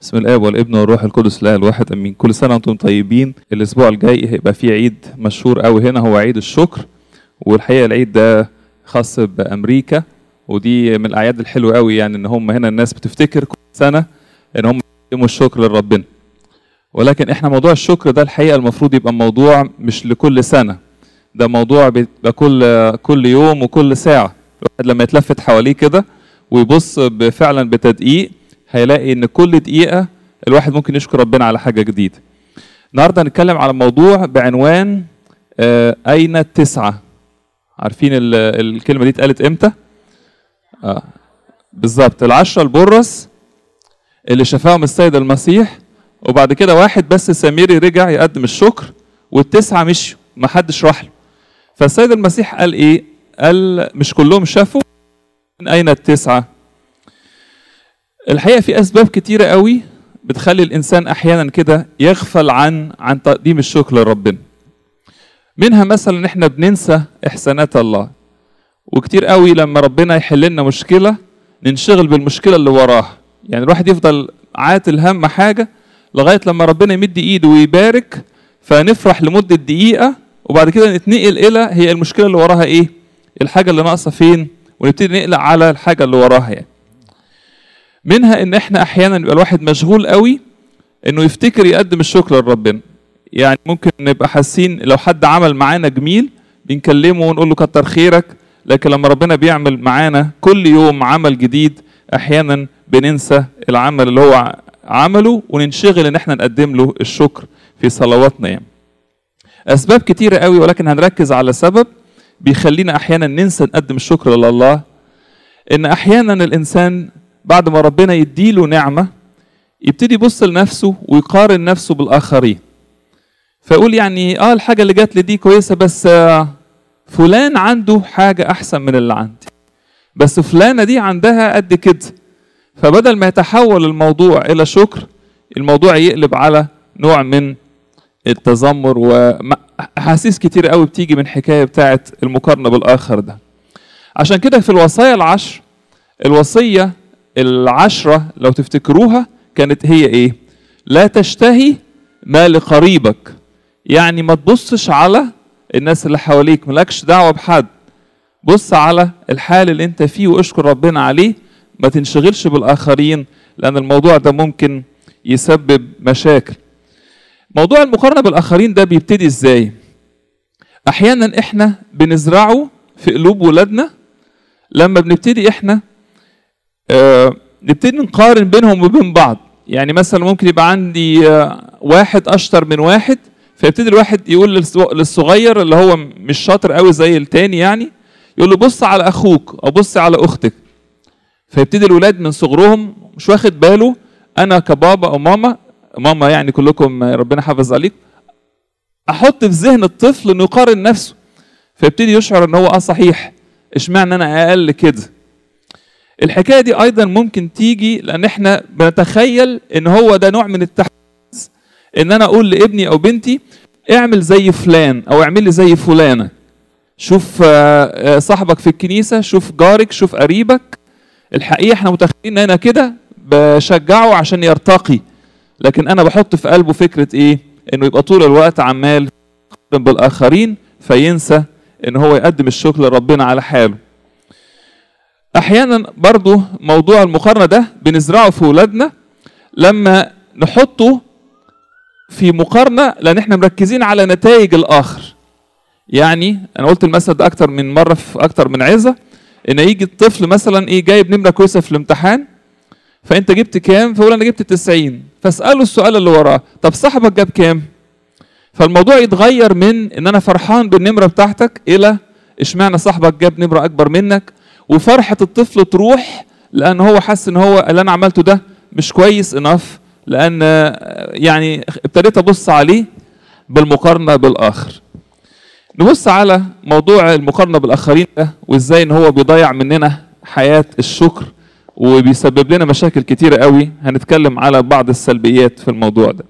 بسم الاب والابن والروح القدس لا الواحد امين كل سنه وانتم طيبين الاسبوع الجاي هيبقى فيه عيد مشهور قوي هنا هو عيد الشكر والحقيقه العيد ده خاص بامريكا ودي من الاعياد الحلوه قوي يعني ان هم هنا الناس بتفتكر كل سنه ان هم يقدموا الشكر لربنا ولكن احنا موضوع الشكر ده الحقيقه المفروض يبقى موضوع مش لكل سنه ده موضوع بيبقى كل كل يوم وكل ساعه الواحد لما يتلفت حواليه كده ويبص فعلا بتدقيق هيلاقي ان كل دقيقه الواحد ممكن يشكر ربنا على حاجه جديده النهارده هنتكلم على موضوع بعنوان آه اين التسعه عارفين الكلمه دي اتقالت امتى آه بالظبط العشره البرص اللي شفاهم السيد المسيح وبعد كده واحد بس سامري رجع يقدم الشكر والتسعه مشوا ما حدش راح له فالسيد المسيح قال ايه قال مش كلهم شافوا من اين التسعه الحقيقه في اسباب كتيره قوي بتخلي الانسان احيانا كده يغفل عن عن تقديم الشكر لربنا منها مثلا احنا بننسى احسانات الله وكتير قوي لما ربنا يحل لنا مشكله ننشغل بالمشكله اللي وراها يعني الواحد يفضل عاتل هم حاجه لغايه لما ربنا يمد ايده ويبارك فنفرح لمده دقيقه وبعد كده نتنقل الى هي المشكله اللي وراها ايه الحاجه اللي ناقصه فين ونبتدي نقلق على الحاجه اللي وراها يعني منها ان احنا احيانا يبقى الواحد مشغول قوي انه يفتكر يقدم الشكر لربنا يعني ممكن نبقى حاسين لو حد عمل معانا جميل بنكلمه ونقول له كتر خيرك لكن لما ربنا بيعمل معانا كل يوم عمل جديد احيانا بننسى العمل اللي هو عمله وننشغل ان احنا نقدم له الشكر في صلواتنا يعني. اسباب كتيره قوي ولكن هنركز على سبب بيخلينا احيانا ننسى نقدم الشكر لله ان احيانا الانسان بعد ما ربنا يديله نعمة يبتدي يبص لنفسه ويقارن نفسه بالآخرين فيقول يعني اه الحاجة اللي جات لي دي كويسة بس آه فلان عنده حاجة أحسن من اللي عندي بس فلانة دي عندها قد كده فبدل ما يتحول الموضوع إلى شكر الموضوع يقلب على نوع من التذمر وأحاسيس كتير قوي بتيجي من حكاية بتاعت المقارنة بالآخر ده عشان كده في الوصايا العشر الوصية العشرة لو تفتكروها كانت هي ايه لا تشتهي ما لقريبك يعني ما تبصش على الناس اللي حواليك ملكش دعوة بحد بص على الحال اللي انت فيه واشكر ربنا عليه ما تنشغلش بالآخرين لأن الموضوع ده ممكن يسبب مشاكل موضوع المقارنة بالآخرين ده بيبتدي ازاي أحيانا احنا بنزرعه في قلوب ولادنا لما بنبتدي احنا آه نبتدي نقارن بينهم وبين بعض يعني مثلا ممكن يبقى عندي آه واحد اشطر من واحد فيبتدي الواحد يقول للصغير اللي هو مش شاطر قوي زي التاني يعني يقول له بص على اخوك او بص على اختك فيبتدي الولاد من صغرهم مش واخد باله انا كبابا او ماما ماما يعني كلكم ربنا حافظ عليكم احط في ذهن الطفل انه يقارن نفسه فيبتدي يشعر ان هو اه صحيح اشمعنى انا اقل كده الحكايه دي ايضا ممكن تيجي لان احنا بنتخيل ان هو ده نوع من التحديث ان انا اقول لابني او بنتي اعمل زي فلان او اعمل لي زي فلانه شوف صاحبك في الكنيسه شوف جارك شوف قريبك الحقيقه احنا متخيلين ان انا كده بشجعه عشان يرتقي لكن انا بحط في قلبه فكره ايه انه يبقى طول الوقت عمال بالاخرين فينسى ان هو يقدم الشكر لربنا على حاله احيانا برضو موضوع المقارنه ده بنزرعه في ولادنا لما نحطه في مقارنه لان احنا مركزين على نتائج الاخر يعني انا قلت المثل ده اكتر من مره في اكتر من عظه ان يجي الطفل مثلا ايه جايب نمره كويسه في الامتحان فانت جبت كام فيقول انا جبت 90 فاساله السؤال اللي وراه طب صاحبك جاب كام فالموضوع يتغير من ان انا فرحان بالنمره بتاعتك الى اشمعنى صاحبك جاب نمره اكبر منك وفرحة الطفل تروح لأن هو حس إن هو اللي أنا عملته ده مش كويس انف لأن يعني ابتديت أبص عليه بالمقارنة بالآخر. نبص على موضوع المقارنة بالآخرين ده وإزاي إن هو بيضيع مننا حياة الشكر وبيسبب لنا مشاكل كتيرة قوي هنتكلم على بعض السلبيات في الموضوع ده.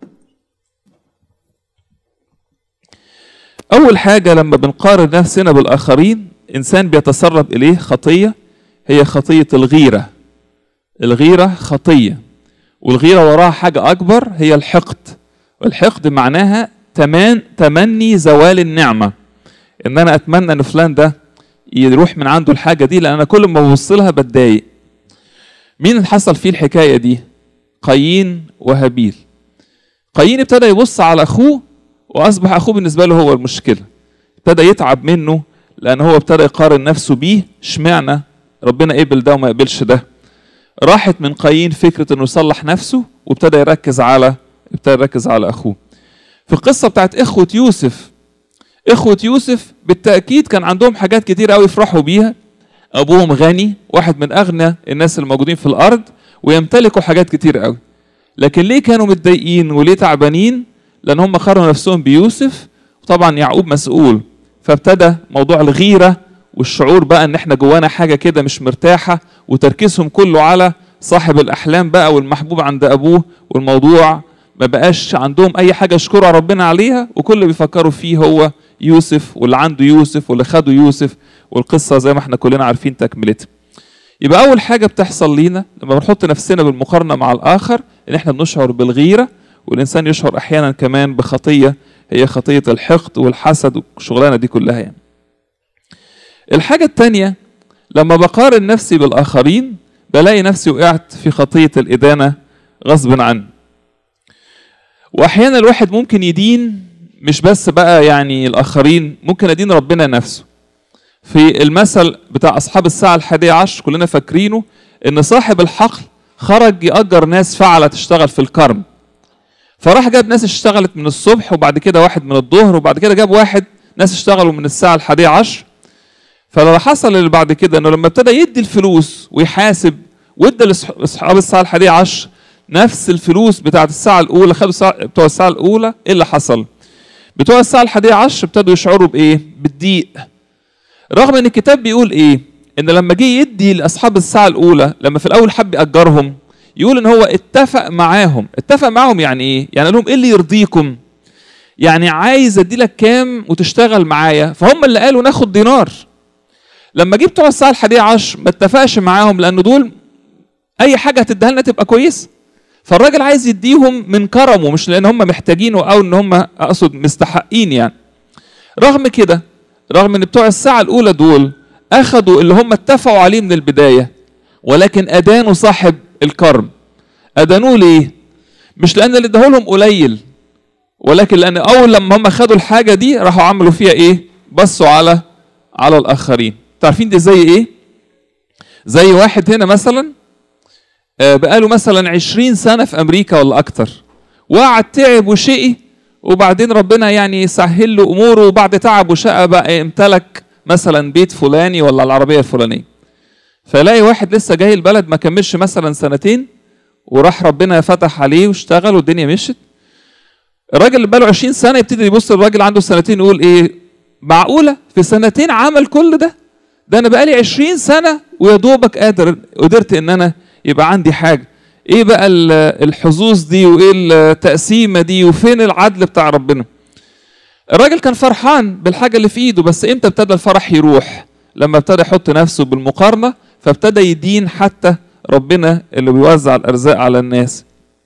أول حاجة لما بنقارن نفسنا بالآخرين انسان بيتسرب اليه خطيه هي خطيه الغيره الغيره خطيه والغيرة وراها حاجة أكبر هي الحقد والحقد معناها تمان تمني زوال النعمة إن أنا أتمنى إن فلان ده يروح من عنده الحاجة دي لأن أنا كل ما ببص لها بتضايق مين اللي حصل فيه الحكاية دي قايين وهابيل قايين ابتدى يبص على أخوه وأصبح أخوه بالنسبة له هو المشكلة ابتدى يتعب منه لأن هو ابتدى يقارن نفسه بيه اشمعنى ربنا قبل ده وما قبلش ده راحت من قايين فكرة انه يصلح نفسه وابتدى يركز على ابتدى يركز على اخوه في القصة بتاعت اخوة يوسف اخوة يوسف بالتأكيد كان عندهم حاجات كتير قوي يفرحوا بيها ابوهم غني واحد من اغنى الناس الموجودين في الارض ويمتلكوا حاجات كتير قوي لكن ليه كانوا متضايقين وليه تعبانين لان هم قارنوا نفسهم بيوسف وطبعا يعقوب مسؤول فابتدى موضوع الغيره والشعور بقى ان احنا جوانا حاجه كده مش مرتاحه وتركيزهم كله على صاحب الاحلام بقى والمحبوب عند ابوه والموضوع ما بقاش عندهم اي حاجه يشكروا ربنا عليها وكل اللي بيفكروا فيه هو يوسف واللي عنده يوسف واللي خده يوسف والقصه زي ما احنا كلنا عارفين تكملتها يبقى اول حاجه بتحصل لينا لما بنحط نفسنا بالمقارنه مع الاخر ان احنا بنشعر بالغيره والانسان يشعر احيانا كمان بخطيه هي خطيه الحقد والحسد والشغلانه دي كلها يعني الحاجة التانية لما بقارن نفسي بالآخرين بلاقي نفسي وقعت في خطية الإدانة غصب عني وأحيانا الواحد ممكن يدين مش بس بقى يعني الآخرين ممكن أدين ربنا نفسه في المثل بتاع أصحاب الساعة الحادية عشر كلنا فاكرينه إن صاحب الحقل خرج يأجر ناس فعلة تشتغل في الكرم فراح جاب ناس اشتغلت من الصبح وبعد كده واحد من الظهر وبعد كده جاب واحد ناس اشتغلوا من الساعة الحادية عشر فلو حصل اللي بعد كده انه لما ابتدى يدي الفلوس ويحاسب وادى لاصحاب الساعه الحادية عشر نفس الفلوس بتاعت الساعه الاولى خدوا الساعة بتوع الساعه الاولى ايه اللي حصل؟ بتوع الساعه الحادية عشر ابتدوا يشعروا بايه؟ بالضيق رغم ان الكتاب بيقول ايه؟ ان لما جه يدي لاصحاب الساعه الاولى لما في الاول حب ياجرهم يقول ان هو اتفق معاهم اتفق معاهم يعني ايه؟ يعني قال لهم ايه اللي يرضيكم؟ يعني عايز ادي لك كام وتشتغل معايا فهم اللي قالوا ناخد دينار لما جه بتوع الساعه الحادية عشر ما اتفقش معاهم لان دول اي حاجه هتديها لنا تبقى كويسه فالراجل عايز يديهم من كرمه مش لان هم محتاجينه او ان هم اقصد مستحقين يعني رغم كده رغم ان بتوع الساعه الاولى دول اخذوا اللي هم اتفقوا عليه من البدايه ولكن ادانوا صاحب الكرم ادانوه ليه مش لان اللي اداهولهم قليل ولكن لان اول لما هم خدوا الحاجه دي راحوا عملوا فيها ايه بصوا على على الاخرين تعرفين دي زي ايه زي واحد هنا مثلا بقاله مثلا عشرين سنة في أمريكا ولا أكتر وقعد تعب وشقي وبعدين ربنا يعني سهل له أموره وبعد تعب وشقى بقى امتلك مثلا بيت فلاني ولا العربية الفلانية فلاقي واحد لسه جاي البلد ما كملش مثلا سنتين وراح ربنا فتح عليه واشتغل والدنيا مشت الراجل اللي بقاله 20 سنة يبتدي يبص للراجل عنده سنتين يقول ايه معقولة في سنتين عمل كل ده ده انا بقالي 20 سنة ويا دوبك قادر قدرت ان انا يبقى عندي حاجة ايه بقى الحظوظ دي وايه التقسيمة دي وفين العدل بتاع ربنا الراجل كان فرحان بالحاجة اللي في ايده بس امتى ابتدى الفرح يروح لما ابتدى يحط نفسه بالمقارنة فابتدى يدين حتى ربنا اللي بيوزع الارزاق على الناس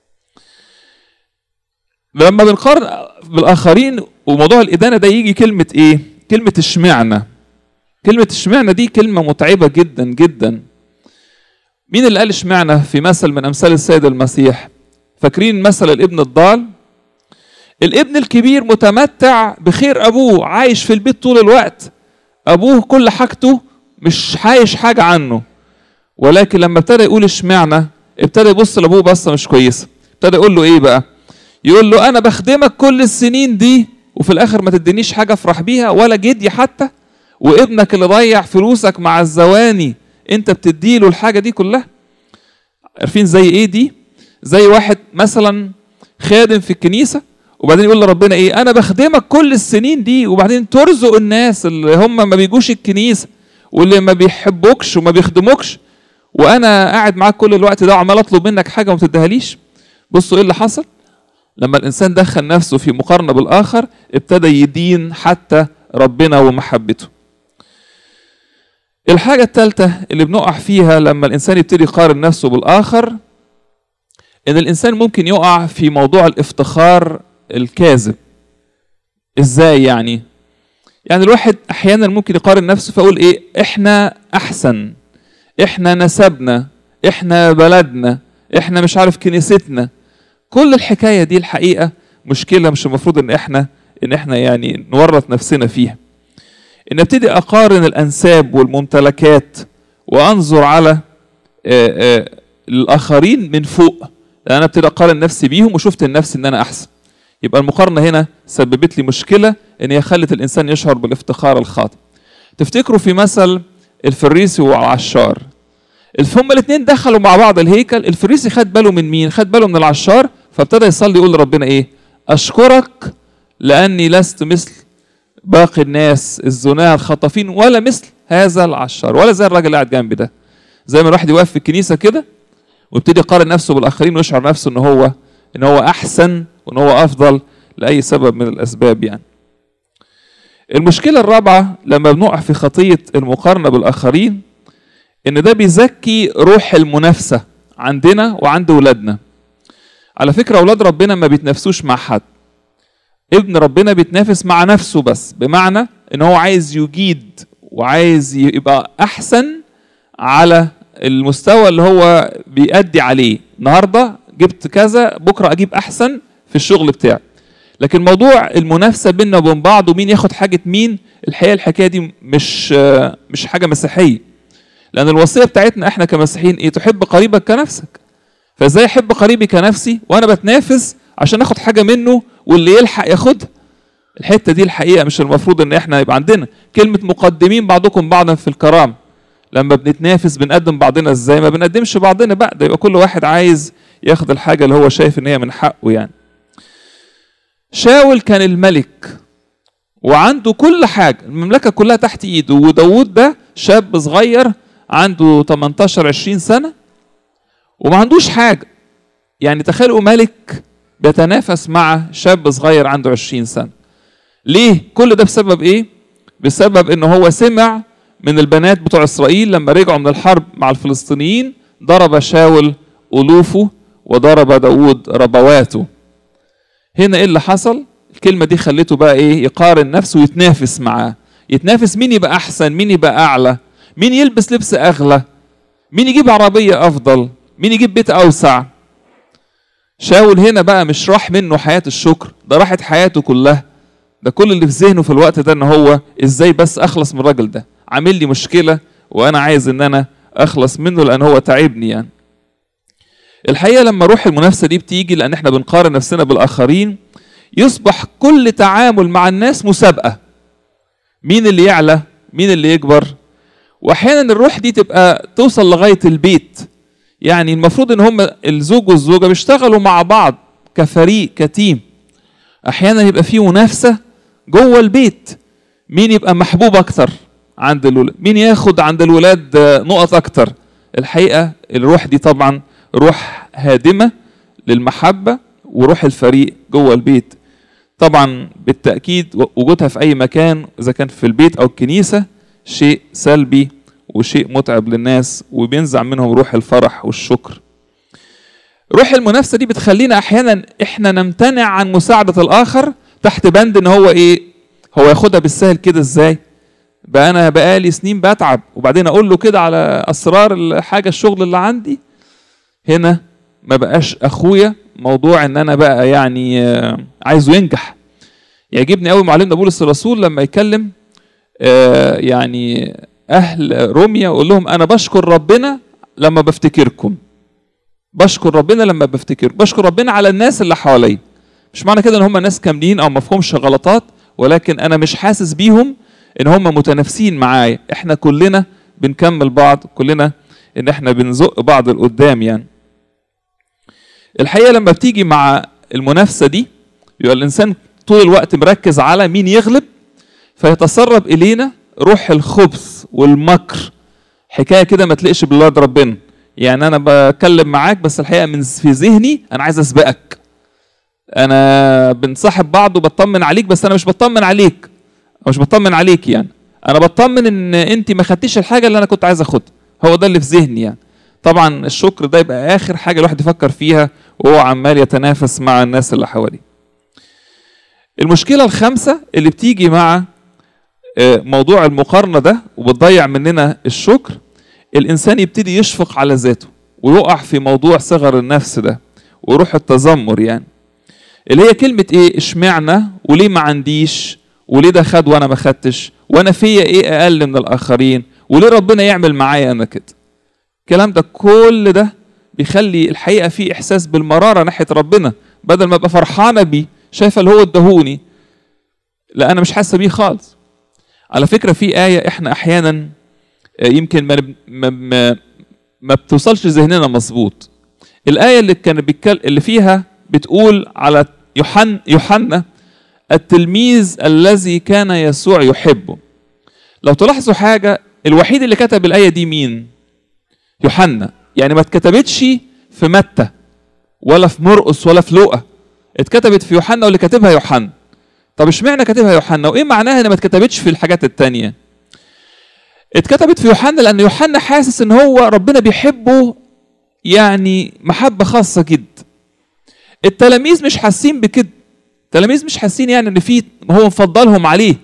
لما بنقارن بالاخرين وموضوع الادانه ده يجي كلمه ايه كلمه اشمعنى كلمه اشمعنى دي كلمه متعبه جدا جدا مين اللي قال اشمعنى في مثل من امثال السيد المسيح فاكرين مثل الابن الضال الابن الكبير متمتع بخير ابوه عايش في البيت طول الوقت ابوه كل حاجته مش حايش حاجه عنه ولكن لما ابتدى يقول اشمعنى ابتدى يبص لابوه بصه مش كويسه ابتدى يقول له ايه بقى يقول له انا بخدمك كل السنين دي وفي الاخر ما تدينيش حاجه افرح بيها ولا جدي حتى وابنك اللي ضيع فلوسك مع الزواني انت بتديله الحاجه دي كلها عارفين زي ايه دي زي واحد مثلا خادم في الكنيسه وبعدين يقول لربنا ايه انا بخدمك كل السنين دي وبعدين ترزق الناس اللي هم ما بيجوش الكنيسه واللي ما بيحبوكش وما بيخدموكش وانا قاعد معاك كل الوقت ده وعمال اطلب منك حاجه وما تديهاليش بصوا ايه اللي حصل لما الانسان دخل نفسه في مقارنه بالاخر ابتدى يدين حتى ربنا ومحبته الحاجة الثالثة اللي بنقع فيها لما الإنسان يبتدي يقارن نفسه بالآخر ان الانسان ممكن يقع في موضوع الافتخار الكاذب ازاي يعني يعني الواحد احيانا ممكن يقارن نفسه فيقول ايه احنا احسن احنا نسبنا احنا بلدنا احنا مش عارف كنيستنا كل الحكايه دي الحقيقه مشكله مش المفروض ان احنا ان احنا يعني نورط نفسنا فيها ان ابتدي اقارن الانساب والممتلكات وانظر على آآ آآ الاخرين من فوق لان انا ابتدي اقارن نفسي بيهم وشفت النفس ان انا احسن يبقى المقارنه هنا سببت لي مشكله ان هي خلت الانسان يشعر بالافتخار الخاطئ تفتكروا في مثل الفريسي والعشار هما الاثنين دخلوا مع بعض الهيكل الفريسي خد باله من مين خد باله من العشار فابتدى يصلي يقول لربنا ايه اشكرك لاني لست مثل باقي الناس الزناة الخطافين ولا مثل هذا العشار ولا زي الراجل اللي قاعد جنبي ده زي ما الواحد يوقف في الكنيسه كده ويبتدي يقارن نفسه بالاخرين ويشعر نفسه ان هو ان هو احسن وان هو افضل لاي سبب من الاسباب يعني المشكله الرابعه لما بنقع في خطيه المقارنه بالاخرين ان ده بيزكي روح المنافسه عندنا وعند ولادنا على فكره اولاد ربنا ما بيتنافسوش مع حد ابن ربنا بيتنافس مع نفسه بس بمعنى ان هو عايز يجيد وعايز يبقى احسن على المستوى اللي هو بيأدي عليه النهارده جبت كذا بكره اجيب احسن في الشغل بتاعي لكن موضوع المنافسه بيننا وبين بعض ومين ياخد حاجه مين الحقيقه الحكايه دي مش مش حاجه مسيحيه لان الوصيه بتاعتنا احنا كمسيحيين ايه تحب قريبك كنفسك فازاي احب قريبي كنفسي وانا بتنافس عشان اخد حاجه منه واللي يلحق ياخدها الحته دي الحقيقه مش المفروض ان احنا يبقى عندنا كلمه مقدمين بعضكم بعضا في الكرام لما بنتنافس بنقدم بعضنا ازاي ما بنقدمش بعضنا بقى ده يبقى كل واحد عايز ياخد الحاجه اللي هو شايف ان هي من حقه يعني شاول كان الملك وعنده كل حاجه المملكه كلها تحت ايده وداوود ده شاب صغير عنده 18 20 سنه وما عندوش حاجه يعني تخيلوا ملك بيتنافس مع شاب صغير عنده 20 سنه ليه كل ده بسبب ايه بسبب ان هو سمع من البنات بتوع اسرائيل لما رجعوا من الحرب مع الفلسطينيين ضرب شاول الوفه وضرب داود ربواته هنا ايه اللي حصل الكلمة دي خليته بقى ايه يقارن نفسه ويتنافس معاه يتنافس مين يبقى احسن مين يبقى اعلى مين يلبس لبس اغلى مين يجيب عربية افضل مين يجيب بيت اوسع شاول هنا بقى مش راح منه حياة الشكر ده راحت حياته كلها ده كل اللي في ذهنه في الوقت ده ان هو ازاي بس اخلص من الراجل ده عامل لي مشكلة وانا عايز ان انا اخلص منه لان هو تعبني يعني الحقيقة لما روح المنافسة دي بتيجي لان احنا بنقارن نفسنا بالاخرين يصبح كل تعامل مع الناس مسابقة مين اللي يعلى مين اللي يكبر واحيانا الروح دي تبقى توصل لغاية البيت يعني المفروض ان هم الزوج والزوجة بيشتغلوا مع بعض كفريق كتيم احيانا يبقى في منافسة جوه البيت مين يبقى محبوب اكتر عند الولاد مين ياخد عند الولاد نقط اكتر الحقيقة الروح دي طبعا روح هادمة للمحبة وروح الفريق جوه البيت طبعا بالتأكيد وجودها في أي مكان إذا كان في البيت أو الكنيسة شيء سلبي وشيء متعب للناس وبينزع منهم روح الفرح والشكر روح المنافسة دي بتخلينا أحيانا إحنا نمتنع عن مساعدة الآخر تحت بند إن هو إيه هو ياخدها بالسهل كده إزاي بقى أنا بقالي سنين بتعب وبعدين أقول له كده على أسرار الحاجة الشغل اللي عندي هنا ما بقاش أخويا موضوع ان انا بقى يعني عايزه ينجح يعجبني قوي معلمنا بولس الرسول لما يكلم يعني اهل روميا يقول لهم انا بشكر ربنا لما بفتكركم بشكر ربنا لما بفتكر بشكر ربنا على الناس اللي حواليا مش معنى كده ان هم ناس كاملين او ما فيهمش غلطات ولكن انا مش حاسس بيهم ان هم متنافسين معايا احنا كلنا بنكمل بعض كلنا ان احنا بنزق بعض لقدام يعني الحقيقه لما بتيجي مع المنافسه دي يبقى الانسان طول الوقت مركز على مين يغلب فيتسرب الينا روح الخبث والمكر حكايه كده ما تليقش بالولاد ربنا يعني انا بتكلم معاك بس الحقيقه من في ذهني انا عايز اسبقك انا بنصاحب بعض وبطمن عليك بس انا مش بطمن عليك مش بطمن عليك يعني انا بطمن ان انت ما خدتيش الحاجه اللي انا كنت عايز اخدها هو ده اللي في ذهني يعني طبعا الشكر ده يبقى اخر حاجه الواحد يفكر فيها وهو عمال يتنافس مع الناس اللي حواليه المشكله الخامسه اللي بتيجي مع آه، موضوع المقارنه ده وبتضيع مننا الشكر الانسان يبتدي يشفق على ذاته ويقع في موضوع صغر النفس ده وروح التذمر يعني اللي هي كلمه ايه اشمعنى وليه ما عنديش وليه ده خد وانا ما خدتش وانا فيا ايه اقل من الاخرين وليه ربنا يعمل معايا انا كده الكلام ده كل ده بيخلي الحقيقه في احساس بالمراره ناحيه ربنا بدل ما ابقى فرحانه بيه شايفه اللي هو اداهوني لا انا مش حاسه بيه خالص على فكره في ايه احنا احيانا آه، يمكن ما ما ما, ما بتوصلش ذهننا مظبوط الايه اللي كان بيتكلم اللي فيها بتقول على يوحنا يوحنا التلميذ الذي كان يسوع يحبه لو تلاحظوا حاجه الوحيد اللي كتب الايه دي مين يوحنا يعني ما اتكتبتش في متى ولا في مرقس ولا في لوقا اتكتبت في يوحنا واللي كاتبها يوحنا طب اشمعنى كاتبها يوحنا وايه معناها ان ما اتكتبتش في الحاجات التانية اتكتبت في يوحنا لان يوحنا حاسس ان هو ربنا بيحبه يعني محبة خاصة جدا التلاميذ مش حاسين بكده التلاميذ مش حاسين يعني ان في هو مفضلهم عليه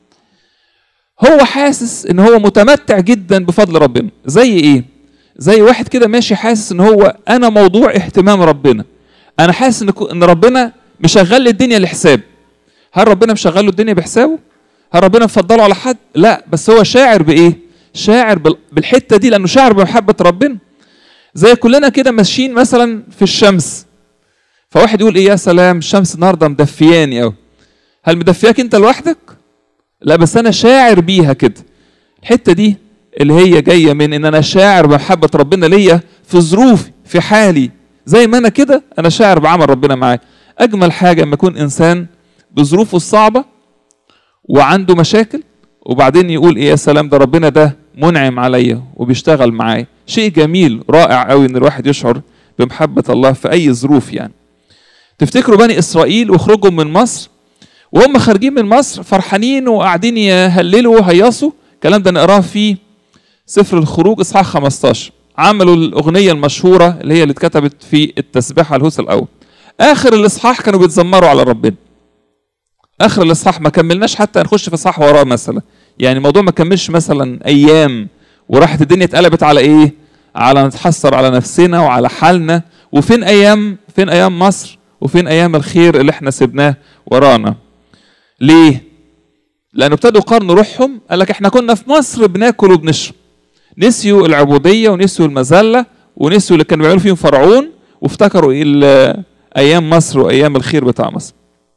هو حاسس ان هو متمتع جدا بفضل ربنا زي ايه زي واحد كده ماشي حاسس ان هو انا موضوع اهتمام ربنا انا حاسس ان ان ربنا مشغل لي الدنيا لحساب هل ربنا مشغل له الدنيا بحسابه هل ربنا مفضله على حد لا بس هو شاعر بايه شاعر بال- بالحته دي لانه شاعر بمحبه ربنا زي كلنا كده ماشيين مثلا في الشمس فواحد يقول ايه يا سلام الشمس النهارده مدفياني قوي هل مدفياك انت لوحدك لا بس انا شاعر بيها كده الحته دي اللي هي جايه من ان انا شاعر بمحبه ربنا ليا في ظروفي في حالي زي ما انا كده انا شاعر بعمل ربنا معايا اجمل حاجه لما يكون انسان بظروفه الصعبه وعنده مشاكل وبعدين يقول ايه يا سلام ده ربنا ده منعم عليا وبيشتغل معايا شيء جميل رائع قوي ان الواحد يشعر بمحبه الله في اي ظروف يعني تفتكروا بني اسرائيل وخروجهم من مصر وهم خارجين من مصر فرحانين وقاعدين يهللوا وهيصوا الكلام ده نقراه في سفر الخروج اصحاح 15 عملوا الاغنيه المشهوره اللي هي اللي اتكتبت في التسبيحه الهوس الاول اخر الاصحاح كانوا بيتذمروا على ربنا اخر الاصحاح ما كملناش حتى نخش في اصحاح وراه مثلا يعني الموضوع ما كملش مثلا ايام وراحت الدنيا اتقلبت على ايه على نتحسر على نفسنا وعلى حالنا وفين ايام فين ايام مصر وفين ايام الخير اللي احنا سبناه ورانا ليه لانه ابتدوا يقارنوا روحهم قال لك احنا كنا في مصر بناكل وبنشرب نسيوا العبوديه ونسيوا المذله ونسيوا اللي كانوا بيعملوا فيهم فرعون وافتكروا ايه ال- ايام مصر وايام الخير بتاع مصر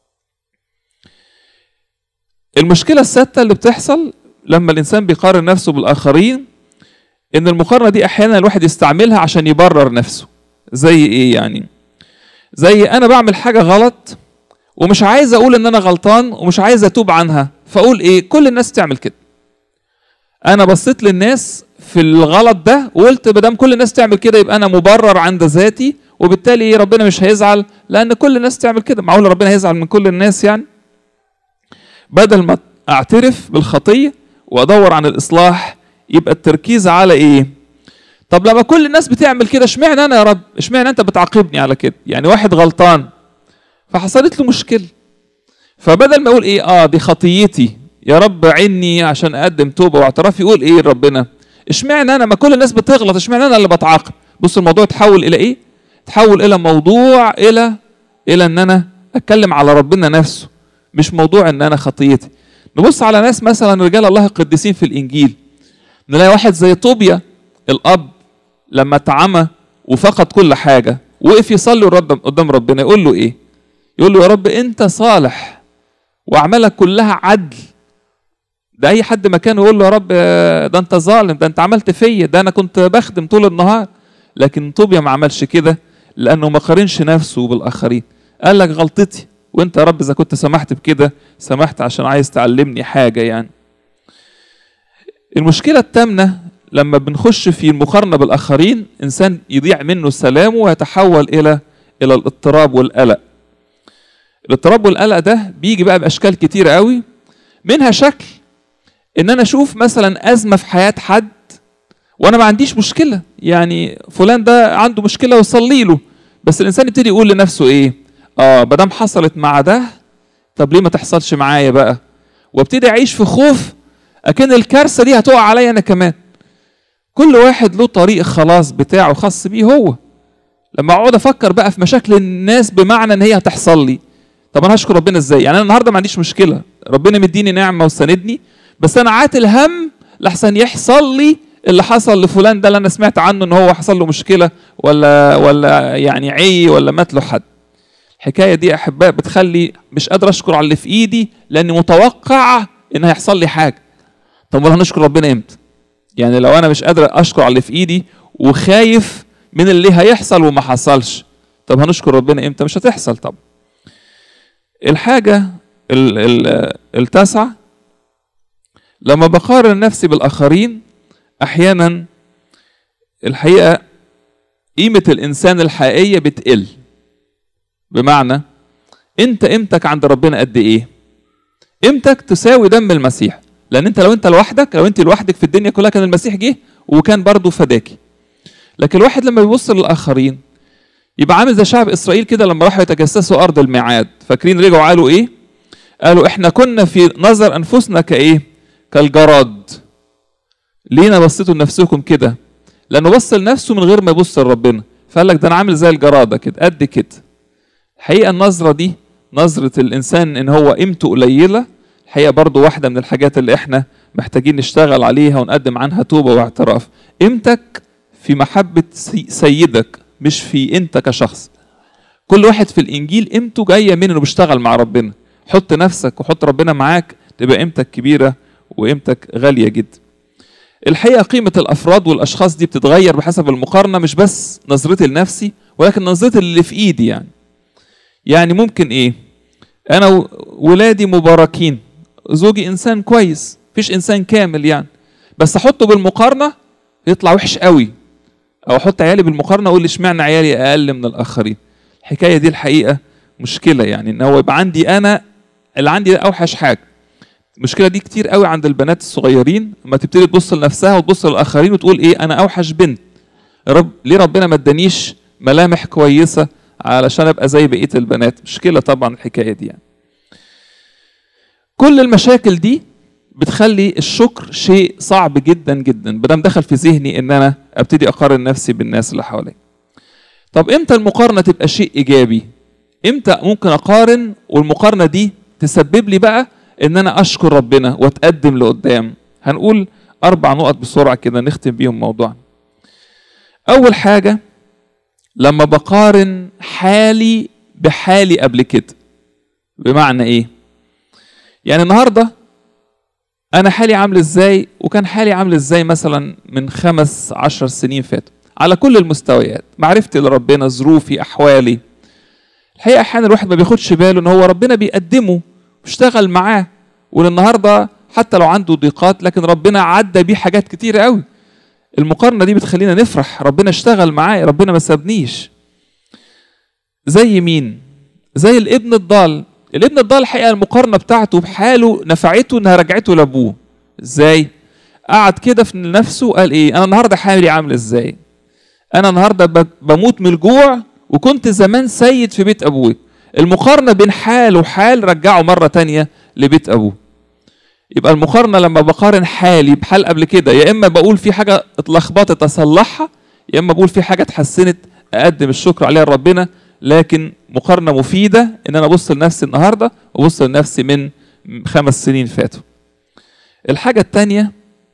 المشكله السادسه اللي بتحصل لما الانسان بيقارن نفسه بالاخرين ان المقارنه دي احيانا الواحد يستعملها عشان يبرر نفسه زي ايه يعني زي انا بعمل حاجه غلط ومش عايز اقول ان انا غلطان ومش عايز اتوب عنها فاقول ايه كل الناس تعمل كده انا بصيت للناس في الغلط ده وقلت ما دام كل الناس تعمل كده يبقى انا مبرر عند ذاتي وبالتالي ربنا مش هيزعل لان كل الناس تعمل كده معقول ربنا هيزعل من كل الناس يعني بدل ما اعترف بالخطيه وادور عن الاصلاح يبقى التركيز على ايه طب لما كل الناس بتعمل كده اشمعنى انا يا رب اشمعنى انت بتعاقبني على كده يعني واحد غلطان فحصلت له مشكله فبدل ما يقول ايه اه دي خطيتي يا رب عيني عشان اقدم توبه واعتراف يقول ايه ربنا اشمعنى انا ما كل الناس بتغلط اشمعنى انا اللي بتعاقب بص الموضوع تحول الى ايه تحول الى موضوع الى الى ان انا اتكلم على ربنا نفسه مش موضوع ان انا خطيتي نبص على ناس مثلا رجال الله القديسين في الانجيل نلاقي واحد زي طوبيا الاب لما اتعمى وفقد كل حاجه وقف يصلي الرب قدام ربنا يقول له ايه يقول له يا رب انت صالح واعمالك كلها عدل ده اي حد مكانه يقول له يا رب ده انت ظالم ده انت عملت فيا ده انا كنت بخدم طول النهار لكن طوبيا ما عملش كده لانه ما قارنش نفسه بالاخرين قال لك غلطتي وانت يا رب اذا كنت سمحت بكده سمحت عشان عايز تعلمني حاجه يعني المشكله الثامنه لما بنخش في المقارنه بالاخرين انسان يضيع منه سلامه ويتحول الى الى الاضطراب والقلق الاضطراب والقلق ده بيجي بقى باشكال كتيره قوي منها شكل ان انا اشوف مثلا ازمه في حياه حد وانا ما عنديش مشكله يعني فلان ده عنده مشكله وصلي له بس الانسان يبتدي يقول لنفسه ايه اه ما دام حصلت مع ده طب ليه ما تحصلش معايا بقى وابتدي اعيش في خوف اكن الكارثه دي هتقع عليا انا كمان كل واحد له طريق خلاص بتاعه خاص بيه هو لما اقعد افكر بقى في مشاكل الناس بمعنى ان هي هتحصل لي طب انا هشكر ربنا ازاي يعني انا النهارده ما عنديش مشكله ربنا مديني نعمه وساندني بس انا عاتل هم لحسن يحصل لي اللي حصل لفلان ده اللي انا سمعت عنه ان هو حصل له مشكله ولا ولا يعني عي ولا مات له حد الحكايه دي احباء بتخلي مش قادر اشكر على اللي في ايدي لاني متوقع ان هيحصل لي حاجه طب ولا هنشكر ربنا امتى يعني لو انا مش قادر اشكر على اللي في ايدي وخايف من اللي هيحصل وما حصلش طب هنشكر ربنا امتى مش هتحصل طب الحاجه ال- ال- التاسعه لما بقارن نفسي بالاخرين احيانا الحقيقه قيمه الانسان الحقيقيه بتقل بمعنى انت قيمتك عند ربنا قد ايه قيمتك تساوي دم المسيح لان انت لو انت لوحدك لو انت لوحدك في الدنيا كلها كان المسيح جه وكان برضه فداكي لكن الواحد لما بيبص للاخرين يبقى عامل زي شعب اسرائيل كده لما راحوا يتجسسوا ارض الميعاد فاكرين رجعوا قالوا ايه قالوا احنا كنا في نظر انفسنا كايه كالجراد لينا بصيتوا لنفسكم كده لانه بص لنفسه من غير ما يبص لربنا فقال لك ده انا عامل زي الجراده كده قد كده الحقيقه النظره دي نظره الانسان ان هو قيمته قليله الحقيقه برضو واحده من الحاجات اللي احنا محتاجين نشتغل عليها ونقدم عنها توبه واعتراف قيمتك في محبه سي- سيدك مش في انت كشخص كل واحد في الانجيل قيمته جايه من انه بيشتغل مع ربنا حط نفسك وحط ربنا معاك تبقى قيمتك كبيره وقيمتك غاليه جدا الحقيقه قيمه الافراد والاشخاص دي بتتغير بحسب المقارنه مش بس نظرتي لنفسي ولكن نظرتي اللي في ايدي يعني يعني ممكن ايه انا و- ولادي مباركين زوجي انسان كويس مفيش انسان كامل يعني بس احطه بالمقارنه يطلع وحش قوي او احط عيالي بالمقارنه اقول اشمعنى عيالي اقل من الاخرين الحكايه دي الحقيقه مشكله يعني ان هو يبقى عندي انا اللي عندي ده اوحش حاجه المشكله دي كتير قوي عند البنات الصغيرين لما تبتدي تبص لنفسها وتبص للاخرين وتقول ايه انا اوحش بنت يا رب ليه ربنا ما ادانيش ملامح كويسه علشان ابقى زي بقيه البنات مشكله طبعا الحكايه دي يعني كل المشاكل دي بتخلي الشكر شيء صعب جدا جدا بدل دخل في ذهني ان انا ابتدي اقارن نفسي بالناس اللي حواليا طب امتى المقارنه تبقى شيء ايجابي امتى ممكن اقارن والمقارنه دي تسبب لي بقى ان انا اشكر ربنا واتقدم لقدام هنقول اربع نقط بسرعه كده نختم بيهم موضوعنا اول حاجه لما بقارن حالي بحالي قبل كده بمعنى ايه يعني النهارده انا حالي عامل ازاي وكان حالي عامل ازاي مثلا من خمس عشر سنين فاتوا على كل المستويات معرفتي لربنا ظروفي احوالي الحقيقه احيانا الواحد ما بياخدش باله ان هو ربنا بيقدمه واشتغل معاه والنهارده حتى لو عنده ضيقات لكن ربنا عدى بيه حاجات كتيره قوي المقارنه دي بتخلينا نفرح ربنا اشتغل معايا ربنا ما سابنيش زي مين زي الابن الضال الابن الضال الحقيقه المقارنه بتاعته بحاله نفعته انها رجعته لابوه ازاي قعد كده في نفسه قال ايه انا النهارده حالي عامل ازاي انا النهارده ب- بموت من الجوع وكنت زمان سيد في بيت ابوي المقارنه بين حال وحال رجعه مره تانية لبيت ابوه يبقى المقارنه لما بقارن حالي بحال قبل كده يا اما بقول في حاجه اتلخبطت اصلحها يا اما بقول في حاجه اتحسنت اقدم الشكر عليها لربنا لكن مقارنه مفيده ان انا ابص لنفسي النهارده وابص لنفسي من خمس سنين فاتوا الحاجه الثانيه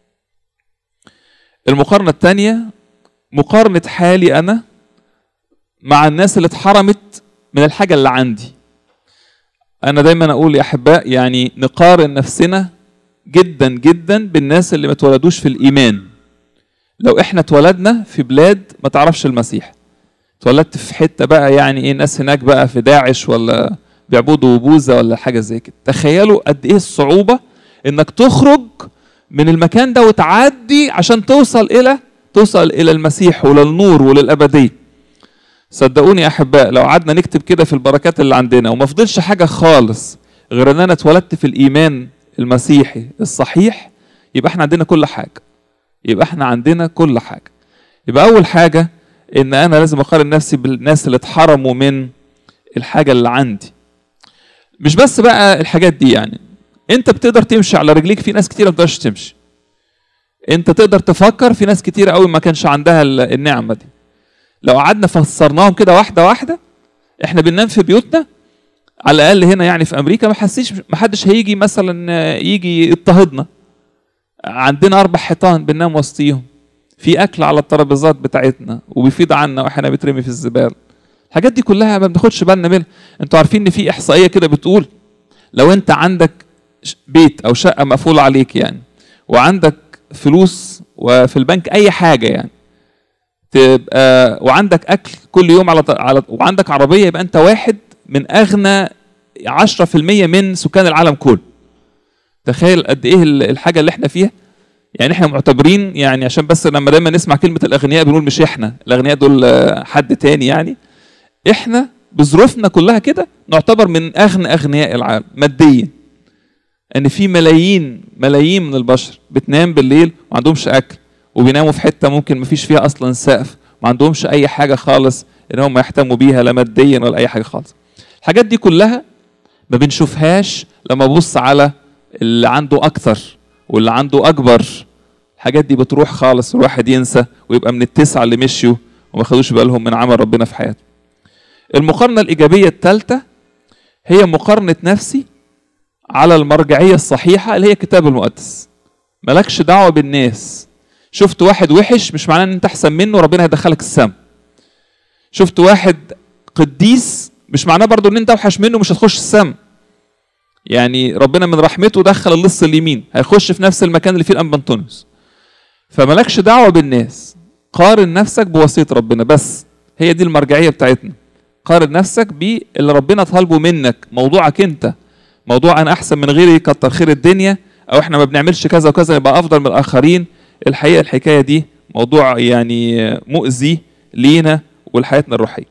المقارنه الثانيه مقارنه حالي انا مع الناس اللي اتحرمت من الحاجه اللي عندي انا دايما اقول يا احباء يعني نقارن نفسنا جدا جدا بالناس اللي ما اتولدوش في الايمان لو احنا اتولدنا في بلاد ما تعرفش المسيح اتولدت في حته بقى يعني ايه ناس هناك بقى في داعش ولا بيعبدوا بوذا ولا حاجه زي كده تخيلوا قد ايه الصعوبه انك تخرج من المكان ده وتعدي عشان توصل الى توصل الى المسيح وللنور وللابديه صدقوني يا احباء لو قعدنا نكتب كده في البركات اللي عندنا وما فضلش حاجه خالص غير ان انا اتولدت في الايمان المسيحي الصحيح يبقى احنا عندنا كل حاجه يبقى احنا عندنا كل حاجه يبقى اول حاجه ان انا لازم اقارن نفسي بالناس اللي اتحرموا من الحاجه اللي عندي مش بس بقى الحاجات دي يعني انت بتقدر تمشي على رجليك في ناس كتير ما بتقدرش تمشي انت تقدر تفكر في ناس كتير قوي ما كانش عندها ال- النعمه دي لو قعدنا فسرناهم كده واحده واحده احنا بننام في بيوتنا على الاقل هنا يعني في امريكا ما حسيش ما حدش هيجي مثلا آه، يجي يضطهدنا عندنا اربع حيطان بننام وسطيهم في اكل على الترابيزات بتاعتنا وبيفيض عنا واحنا بيترمي في الزباله الحاجات دي كلها ما بناخدش بالنا منها انتوا عارفين ان في احصائيه كده بتقول لو انت عندك ش- بيت او شقه مقفوله عليك يعني وعندك فلوس وفي البنك اي حاجه يعني تبقى وعندك اكل كل يوم على ط- على وعندك عربيه يبقى انت واحد من اغنى 10% من سكان العالم كله تخيل قد ايه ال- الحاجه اللي احنا فيها يعني احنا معتبرين يعني عشان بس لما دايما نسمع كلمه الاغنياء بنقول مش احنا الاغنياء دول آه، حد تاني يعني احنا بظروفنا كلها كده نعتبر من اغنى اغنياء العالم ماديا ان في ملايين ملايين من البشر بتنام بالليل ما عندهمش اكل وبيناموا في حته ممكن ما فيش فيها اصلا سقف ما عندهمش اي حاجه خالص ان هم يهتموا بيها لا ماديا ولا اي حاجه خالص الحاجات دي كلها ما بنشوفهاش لما ابص على اللي عنده اكتر واللي عنده اكبر الحاجات دي بتروح خالص والواحد ينسى ويبقى من التسعه اللي مشيوا وما خدوش بالهم من عمل ربنا في حياته المقارنه الايجابيه الثالثه هي مقارنه نفسي على المرجعيه الصحيحه اللي هي الكتاب المقدس مالكش دعوه بالناس شفت واحد وحش مش معناه ان انت احسن منه ربنا هيدخلك السما شفت واحد قديس مش معناه برضو ان انت اوحش منه مش هتخش السما يعني ربنا من رحمته دخل اللص اليمين هيخش في نفس المكان اللي فيه الانبا انطونيوس فمالكش دعوه بالناس قارن نفسك بوصيه ربنا بس هي دي المرجعيه بتاعتنا قارن نفسك باللي ربنا طالبه منك موضوعك انت موضوع انا احسن من غيري كتر خير الدنيا او احنا ما بنعملش كذا وكذا يبقى افضل من الاخرين الحقيقه الحكايه دي موضوع يعني مؤذي لينا ولحياتنا الروحيه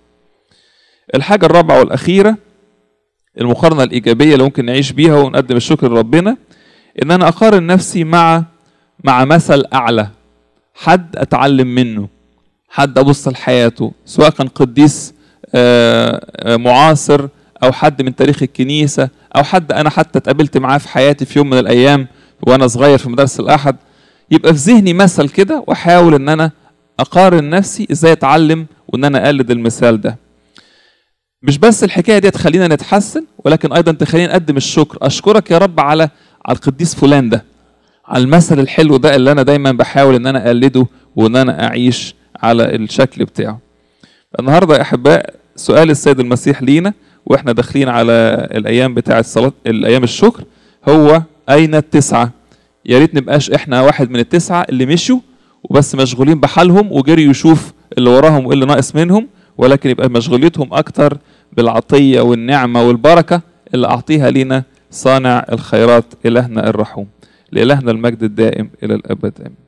الحاجه الرابعه والاخيره المقارنه الايجابيه اللي ممكن نعيش بيها ونقدم الشكر لربنا ان انا اقارن نفسي مع مع مثل اعلى حد اتعلم منه حد ابص لحياته سواء كان قديس آه، آه، معاصر او حد من تاريخ الكنيسه او حد انا حتى اتقابلت معاه في حياتي في يوم من الايام وانا صغير في مدرسه الاحد يبقى في ذهني مثل كده واحاول ان انا اقارن نفسي ازاي اتعلم وان انا اقلد المثال ده مش بس الحكايه دي تخلينا نتحسن ولكن ايضا تخلينا نقدم الشكر اشكرك يا رب على على القديس فلان ده على المثل الحلو ده اللي انا دايما بحاول ان انا اقلده وان انا اعيش على الشكل بتاعه النهارده يا احباء سؤال السيد المسيح لينا واحنا داخلين على الايام بتاعه صلاه الايام الشكر هو اين التسعه يا ريت نبقاش احنا واحد من التسعه اللي مشوا وبس مشغولين بحالهم وجريوا يشوف اللي وراهم وايه اللي ناقص منهم ولكن يبقى مشغوليتهم اكتر بالعطيه والنعمه والبركه اللي اعطيها لنا صانع الخيرات الهنا الرحوم لالهنا المجد الدائم الى الابد امين